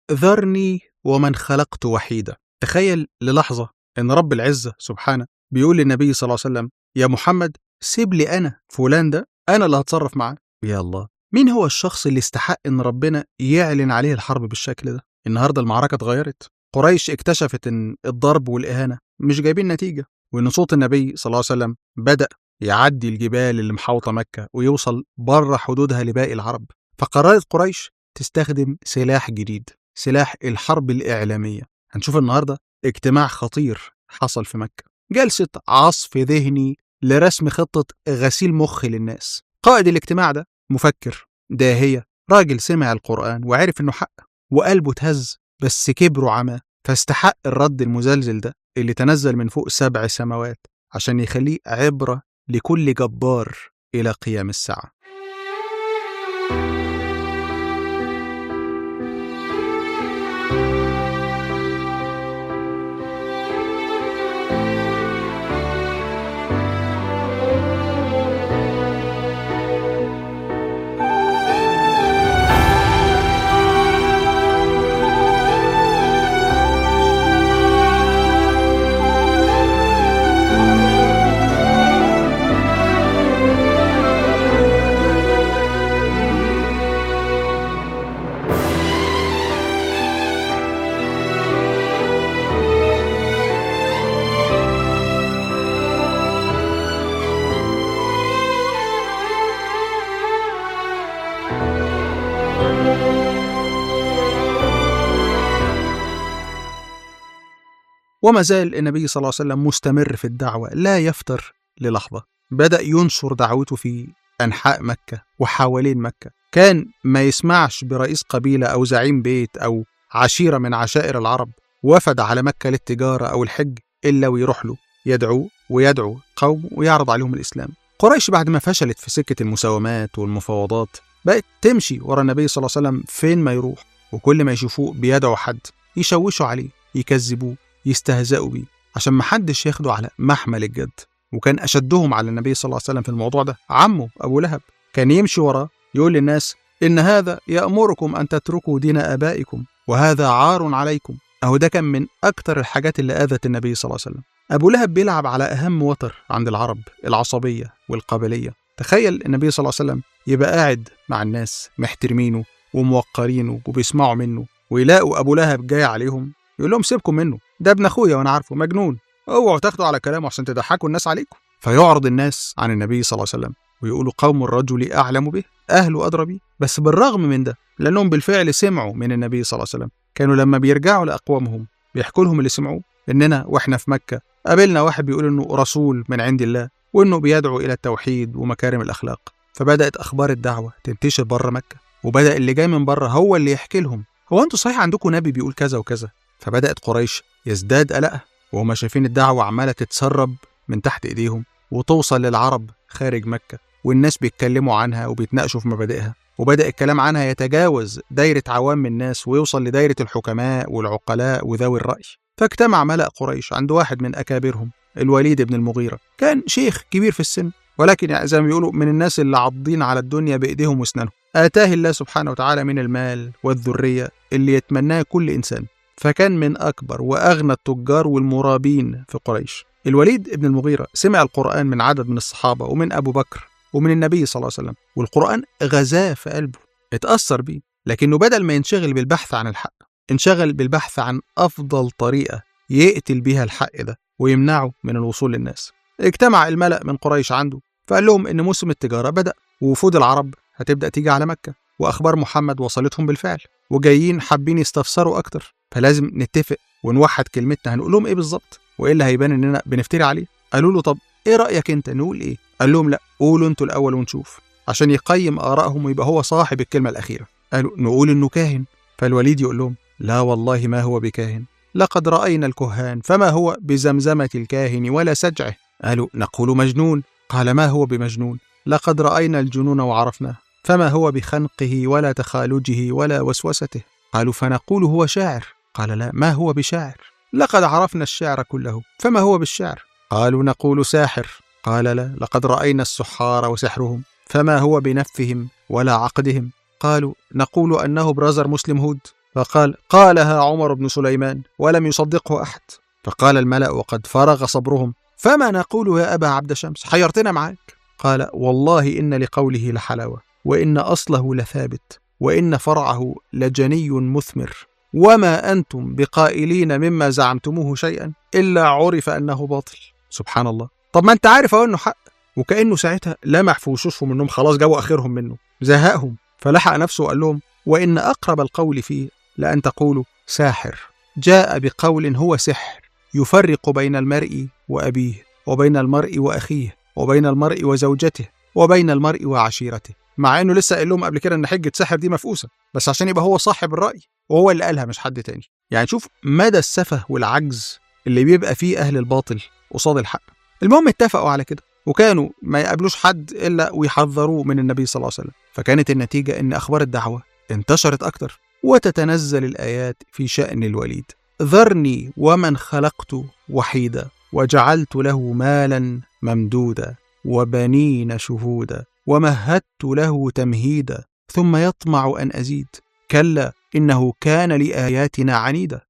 ذرني ومن خلقت وحيدا تخيل للحظة إن رب العزة سبحانه بيقول للنبي صلى الله عليه وسلم يا محمد سيب لي أنا فلان ده أنا اللي هتصرف معاه يا الله مين هو الشخص اللي استحق إن ربنا يعلن عليه الحرب بالشكل ده النهاردة المعركة اتغيرت قريش اكتشفت إن الضرب والإهانة مش جايبين نتيجة وإن صوت النبي صلى الله عليه وسلم بدأ يعدي الجبال اللي محاوطة مكة ويوصل بره حدودها لباقي العرب فقررت قريش تستخدم سلاح جديد سلاح الحرب الإعلامية هنشوف النهاردة اجتماع خطير حصل في مكة جلسة عصف ذهني لرسم خطة غسيل مخ للناس قائد الاجتماع ده مفكر داهية راجل سمع القرآن وعرف إنه حق وقلبه اتهز بس كبره عماه فاستحق الرد المزلزل ده اللي تنزل من فوق سبع سماوات عشان يخليه عبرة لكل جبار إلى قيام الساعة وما زال النبي صلى الله عليه وسلم مستمر في الدعوة لا يفتر للحظة بدأ ينشر دعوته في أنحاء مكة وحوالين مكة كان ما يسمعش برئيس قبيلة أو زعيم بيت أو عشيرة من عشائر العرب وفد على مكة للتجارة أو الحج إلا ويروح له يدعو ويدعو قوم ويعرض عليهم الإسلام قريش بعد ما فشلت في سكة المساومات والمفاوضات بقت تمشي ورا النبي صلى الله عليه وسلم فين ما يروح وكل ما يشوفوه بيدعوا حد يشوشوا عليه يكذبوه يستهزئوا بيه عشان محدش ياخده على محمل الجد وكان أشدهم على النبي صلى الله عليه وسلم في الموضوع ده عمه أبو لهب كان يمشي وراه يقول للناس إن هذا يأمركم أن تتركوا دين آبائكم وهذا عار عليكم أهو ده كان من أكتر الحاجات اللي آذت النبي صلى الله عليه وسلم أبو لهب بيلعب على أهم وتر عند العرب العصبية والقبلية تخيل النبي صلى الله عليه وسلم يبقى قاعد مع الناس محترمينه وموقرينه وبيسمعوا منه ويلاقوا أبو لهب جاي عليهم يقول لهم سيبكم منه ده ابن أخويا وأنا عارفه مجنون اوعوا تاخدوا على كلامه عشان تضحكوا الناس عليكم فيعرض الناس عن النبي صلى الله عليه وسلم ويقولوا قوم الرجل أعلم به أهله أدرى به بس بالرغم من ده لأنهم بالفعل سمعوا من النبي صلى الله عليه وسلم كانوا لما بيرجعوا لأقوامهم بيحكوا لهم اللي سمعوه إننا وإحنا في مكة قابلنا واحد بيقول إنه رسول من عند الله وإنه بيدعو إلى التوحيد ومكارم الأخلاق فبدأت أخبار الدعوة تنتشر بره مكة وبدأ اللي جاي من بره هو اللي يحكي لهم هو أنتوا صحيح عندكم نبي بيقول كذا وكذا فبدأت قريش يزداد قلقها وهم شايفين الدعوة عمالة تتسرب من تحت إيديهم وتوصل للعرب خارج مكة والناس بيتكلموا عنها وبيتناقشوا في مبادئها وبدأ الكلام عنها يتجاوز دايرة عوام الناس ويوصل لدايرة الحكماء والعقلاء وذوي الرأي فاجتمع ملأ قريش عند واحد من أكابرهم الوليد بن المغيرة كان شيخ كبير في السن ولكن يعني زي ما بيقولوا من الناس اللي عاضين على الدنيا بإيديهم وأسنانهم آتاه الله سبحانه وتعالى من المال والذرية اللي يتمناه كل إنسان فكان من أكبر وأغنى التجار والمرابين في قريش الوليد بن المغيرة سمع القرآن من عدد من الصحابة ومن أبو بكر ومن النبي صلى الله عليه وسلم والقرآن غزاه في قلبه اتأثر بيه لكنه بدل ما ينشغل بالبحث عن الحق انشغل بالبحث عن أفضل طريقة يقتل بيها الحق ده ويمنعه من الوصول للناس اجتمع الملأ من قريش عنده فقال لهم إن موسم التجارة بدأ ووفود العرب هتبدأ تيجي على مكة وأخبار محمد وصلتهم بالفعل وجايين حابين يستفسروا أكتر فلازم نتفق ونوحد كلمتنا هنقول لهم إيه بالظبط وإلا هيبان إننا بنفتري عليه قالوا له طب إيه رأيك أنت نقول إيه قال لهم لا قولوا أنتوا الأول ونشوف عشان يقيم آرائهم ويبقى هو صاحب الكلمة الأخيرة قالوا نقول إنه كاهن فالوليد يقول لهم لا والله ما هو بكاهن لقد رأينا الكهان فما هو بزمزمة الكاهن ولا سجعه قالوا نقول مجنون قال ما هو بمجنون لقد رأينا الجنون وعرفناه فما هو بخنقه ولا تخالجه ولا وسوسته قالوا فنقول هو شاعر قال لا ما هو بشاعر لقد عرفنا الشعر كله فما هو بالشعر قالوا نقول ساحر قال لا لقد رأينا السحار وسحرهم فما هو بنفهم ولا عقدهم قالوا نقول أنه برازر مسلم هود فقال قالها عمر بن سليمان ولم يصدقه أحد فقال الملأ وقد فرغ صبرهم فما نقول يا أبا عبد شمس حيرتنا معك قال والله إن لقوله لحلاوة وإن أصله لثابت وإن فرعه لجني مثمر وما أنتم بقائلين مما زعمتموه شيئا إلا عرف أنه باطل سبحان الله طب ما أنت عارف أهو أنه حق وكأنه ساعتها لمح في وشوشهم أنهم خلاص جابوا آخرهم منه زهقهم فلحق نفسه وقال لهم وإن أقرب القول فيه لأن تقولوا ساحر جاء بقول هو سحر يفرق بين المرء وأبيه وبين المرء وأخيه وبين المرء وزوجته وبين المرء وعشيرته مع انه لسه قايل لهم قبل كده ان حجه سحر دي مفقوسه بس عشان يبقى هو صاحب الراي وهو اللي قالها مش حد تاني يعني شوف مدى السفه والعجز اللي بيبقى فيه اهل الباطل قصاد الحق المهم اتفقوا على كده وكانوا ما يقابلوش حد الا ويحذروه من النبي صلى الله عليه وسلم فكانت النتيجه ان اخبار الدعوه انتشرت اكتر وتتنزل الايات في شان الوليد ذرني ومن خلقت وحيدا وجعلت له مالا ممدودا وبنين شهودا ومهدت له تمهيدا ثم يطمع ان ازيد كلا انه كان لاياتنا عنيدا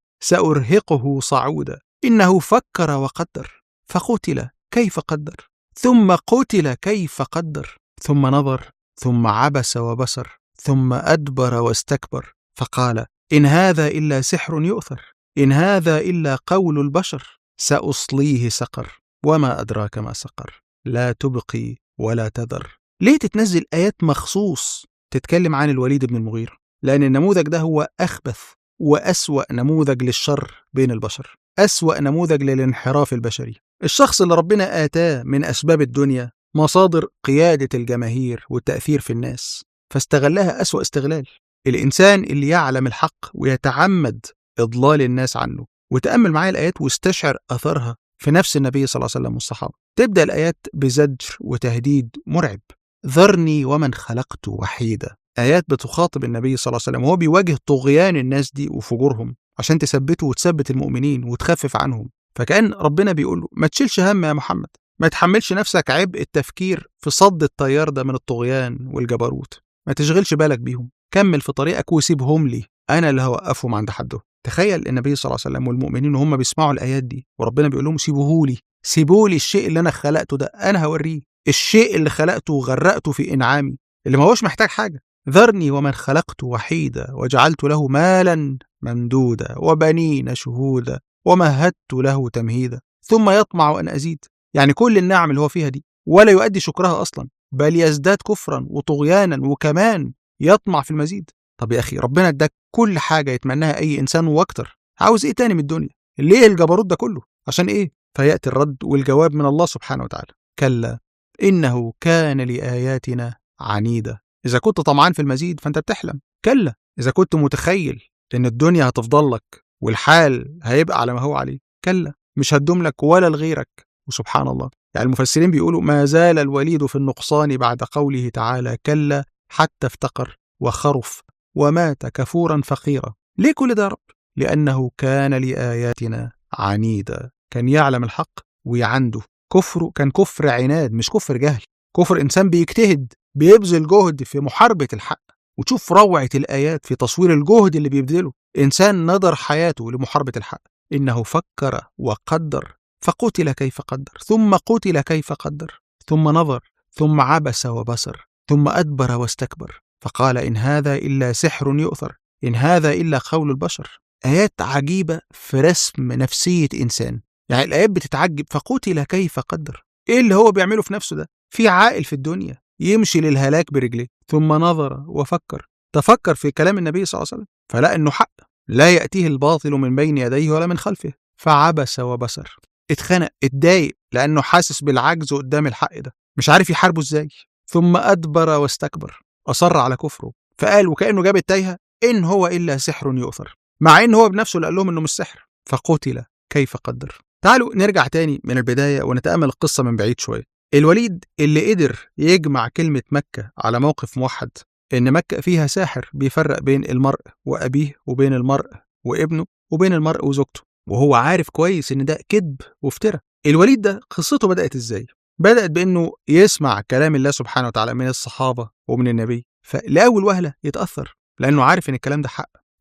سارهقه صعودا انه فكر وقدر فقتل كيف قدر ثم قتل كيف قدر ثم نظر ثم عبس وبصر ثم ادبر واستكبر فقال ان هذا الا سحر يؤثر ان هذا الا قول البشر ساصليه سقر وما ادراك ما سقر لا تبقي ولا تذر ليه تتنزل آيات مخصوص تتكلم عن الوليد بن المغيرة لأن النموذج ده هو أخبث وأسوأ نموذج للشر بين البشر أسوأ نموذج للانحراف البشري الشخص اللي ربنا آتاه من أسباب الدنيا مصادر قيادة الجماهير والتأثير في الناس فاستغلها أسوأ استغلال الإنسان اللي يعلم الحق ويتعمد إضلال الناس عنه وتأمل معايا الآيات واستشعر أثرها في نفس النبي صلى الله عليه وسلم والصحابة تبدأ الآيات بزجر وتهديد مرعب ذرني ومن خلقت وحيدا آيات بتخاطب النبي صلى الله عليه وسلم وهو بيواجه طغيان الناس دي وفجورهم عشان تثبته وتثبت المؤمنين وتخفف عنهم فكأن ربنا بيقول له ما تشيلش هم يا محمد ما تحملش نفسك عبء التفكير في صد التيار ده من الطغيان والجبروت ما تشغلش بالك بيهم كمل في طريقك وسيبهم لي انا اللي هوقفهم عند حدهم تخيل النبي صلى الله عليه وسلم والمؤمنين وهم بيسمعوا الايات دي وربنا بيقول لهم سيبوهولي سيبولي الشيء اللي انا خلقته ده انا هوريه الشيء اللي خلقته وغرقته في انعامي اللي ما هوش محتاج حاجه ذرني ومن خلقت وحيدا وجعلت له مالا ممدودا وبنين شهودا ومهدت له تمهيدا ثم يطمع ان ازيد يعني كل النعم اللي هو فيها دي ولا يؤدي شكرها اصلا بل يزداد كفرا وطغيانا وكمان يطمع في المزيد طب يا اخي ربنا اداك كل حاجه يتمناها اي انسان واكتر عاوز ايه تاني من الدنيا ليه الجبروت ده كله عشان ايه فياتي الرد والجواب من الله سبحانه وتعالى كلا انه كان لاياتنا عنيدا اذا كنت طمعان في المزيد فانت بتحلم كلا اذا كنت متخيل ان الدنيا هتفضل لك والحال هيبقى على ما هو عليه كلا مش هتدوم لك ولا لغيرك وسبحان الله يعني المفسرين بيقولوا ما زال الوليد في النقصان بعد قوله تعالى كلا حتى افتقر وخرف ومات كفورا فقيرا ليه كل ده يا رب لأنه كان لآياتنا عنيدا كان يعلم الحق ويعنده كفره كان كفر عناد مش كفر جهل كفر إنسان بيجتهد بيبذل جهد في محاربة الحق وتشوف روعة الآيات في تصوير الجهد اللي بيبذله إنسان نظر حياته لمحاربة الحق إنه فكر وقدر فقتل كيف قدر ثم قتل كيف قدر ثم نظر ثم عبس وبصر ثم أدبر واستكبر فقال إن هذا إلا سحر يؤثر إن هذا إلا قول البشر آيات عجيبة في رسم نفسية إنسان يعني الآيات بتتعجب فقتل كيف قدر إيه اللي هو بيعمله في نفسه ده في عاقل في الدنيا يمشي للهلاك برجليه ثم نظر وفكر تفكر في كلام النبي صلى الله عليه وسلم فلا إنه حق لا يأتيه الباطل من بين يديه ولا من خلفه فعبس وبصر اتخنق اتضايق لأنه حاسس بالعجز قدام الحق ده مش عارف يحاربه ازاي ثم أدبر واستكبر أصر على كفره فقال وكأنه جاب التايهة إن هو إلا سحر يؤثر مع إن هو بنفسه اللي قال لهم إنه مش سحر فقتل كيف قدر تعالوا نرجع تاني من البداية ونتأمل القصة من بعيد شوية الوليد اللي قدر يجمع كلمة مكة على موقف موحد إن مكة فيها ساحر بيفرق بين المرء وأبيه وبين المرء وابنه وبين المرء وزوجته وهو عارف كويس إن ده كذب وافتراء الوليد ده قصته بدأت إزاي؟ بدأت بأنه يسمع كلام الله سبحانه وتعالى من الصحابة ومن النبي فلأول وهلة يتأثر لأنه عارف إن الكلام ده حق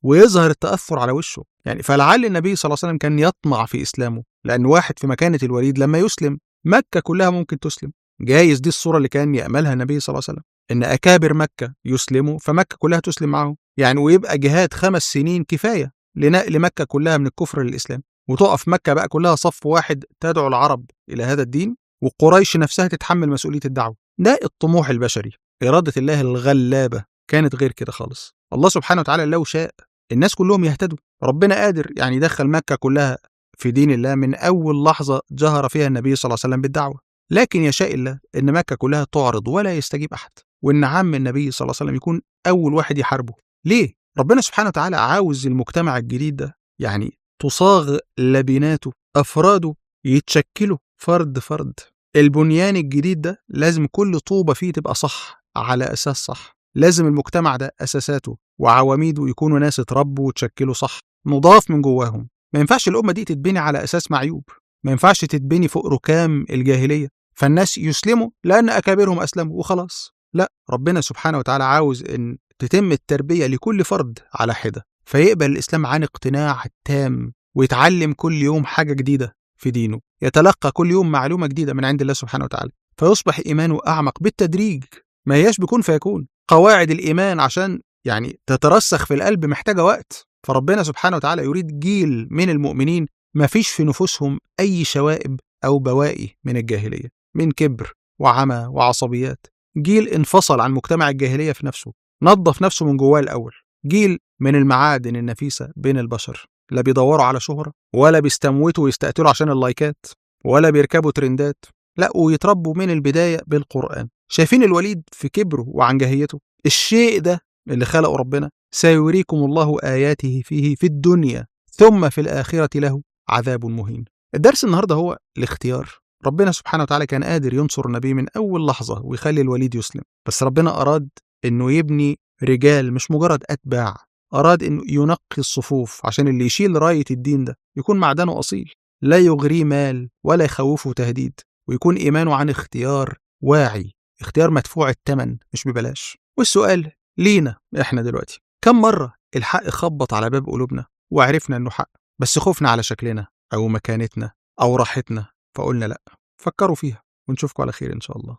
ويظهر التأثر على وشه يعني فلعل النبي صلى الله عليه وسلم كان يطمع في إسلامه لأن واحد في مكانة الوليد لما يسلم مكة كلها ممكن تسلم جايز دي الصورة اللي كان يأملها النبي صلى الله عليه وسلم إن أكابر مكة يسلموا فمكة كلها تسلم معهم يعني ويبقى جهاد خمس سنين كفاية لنقل مكة كلها من الكفر للإسلام وتقف مكة بقى كلها صف واحد تدعو العرب إلى هذا الدين وقريش نفسها تتحمل مسؤولية الدعوة ده الطموح البشري إرادة الله الغلابة كانت غير كده خالص الله سبحانه وتعالى لو شاء الناس كلهم يهتدوا ربنا قادر يعني يدخل مكة كلها في دين الله من أول لحظة جهر فيها النبي صلى الله عليه وسلم بالدعوة لكن يشاء الله إن مكة كلها تعرض ولا يستجيب أحد وإن عم النبي صلى الله عليه وسلم يكون أول واحد يحاربه ليه؟ ربنا سبحانه وتعالى عاوز المجتمع الجديد ده يعني تصاغ لبناته أفراده يتشكلوا فرد فرد البنيان الجديد ده لازم كل طوبة فيه تبقى صح على أساس صح لازم المجتمع ده أساساته وعواميده يكونوا ناس اتربوا وتشكلوا صح نضاف من جواهم ما ينفعش الأمة دي تتبني على أساس معيوب ما ينفعش تتبني فوق ركام الجاهلية فالناس يسلموا لأن أكابرهم أسلموا وخلاص لا ربنا سبحانه وتعالى عاوز إن تتم التربية لكل فرد على حدة فيقبل الإسلام عن اقتناع تام ويتعلم كل يوم حاجة جديدة في دينه يتلقى كل يوم معلومة جديدة من عند الله سبحانه وتعالى فيصبح إيمانه أعمق بالتدريج ما هياش بكون فيكون قواعد الإيمان عشان يعني تترسخ في القلب محتاجة وقت فربنا سبحانه وتعالى يريد جيل من المؤمنين ما فيش في نفوسهم أي شوائب أو بواقي من الجاهلية من كبر وعمى وعصبيات جيل انفصل عن مجتمع الجاهلية في نفسه نظف نفسه من جواه الأول جيل من المعادن النفيسة بين البشر لا بيدوروا على شهرة ولا بيستموتوا ويستقتلوا عشان اللايكات ولا بيركبوا ترندات لا ويتربوا من البداية بالقرآن شايفين الوليد في كبره وعنجهيته الشيء ده اللي خلقه ربنا سيريكم الله آياته فيه في الدنيا ثم في الآخرة له عذاب مهين الدرس النهاردة هو الاختيار ربنا سبحانه وتعالى كان قادر ينصر النبي من أول لحظة ويخلي الوليد يسلم بس ربنا أراد إنه يبني رجال مش مجرد أتباع أراد إنه ينقي الصفوف عشان اللي يشيل راية الدين ده يكون معدنه أصيل لا يغريه مال ولا يخوفه تهديد ويكون إيمانه عن اختيار واعي اختيار مدفوع الثمن مش ببلاش والسؤال لينا احنا دلوقتي كم مرة الحق خبط على باب قلوبنا وعرفنا انه حق بس خفنا على شكلنا او مكانتنا او راحتنا فقلنا لا فكروا فيها ونشوفكم على خير ان شاء الله